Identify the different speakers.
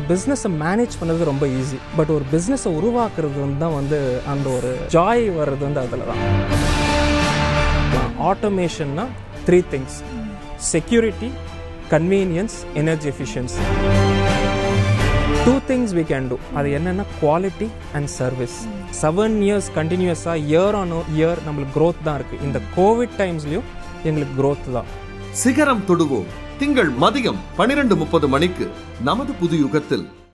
Speaker 1: பிஸ்னஸை மேனேஜ் பண்ணுறது ரொம்ப ஈஸி பட் ஒரு பிஸ்னஸை உருவாக்குறது வந்து தான் வந்து அந்த ஒரு ஜாய் வர்றது வந்து அதில் தான் ஆட்டோமேஷன்னா three things security convenience energy efficiency two things we can do அது என்னென்னா quality and service seven years கண்டினியூஸாக இயர் ஆன் இயர் நம்மளுக்கு growth தான் இருக்குது இந்த கோவிட் டைம்ஸ்லேயும் எங்களுக்கு growth தான்
Speaker 2: சிகரம் தொடுவோம் திங்கள் மதியம் பனிரெண்டு முப்பது மணிக்கு நமது புது யுகத்தில்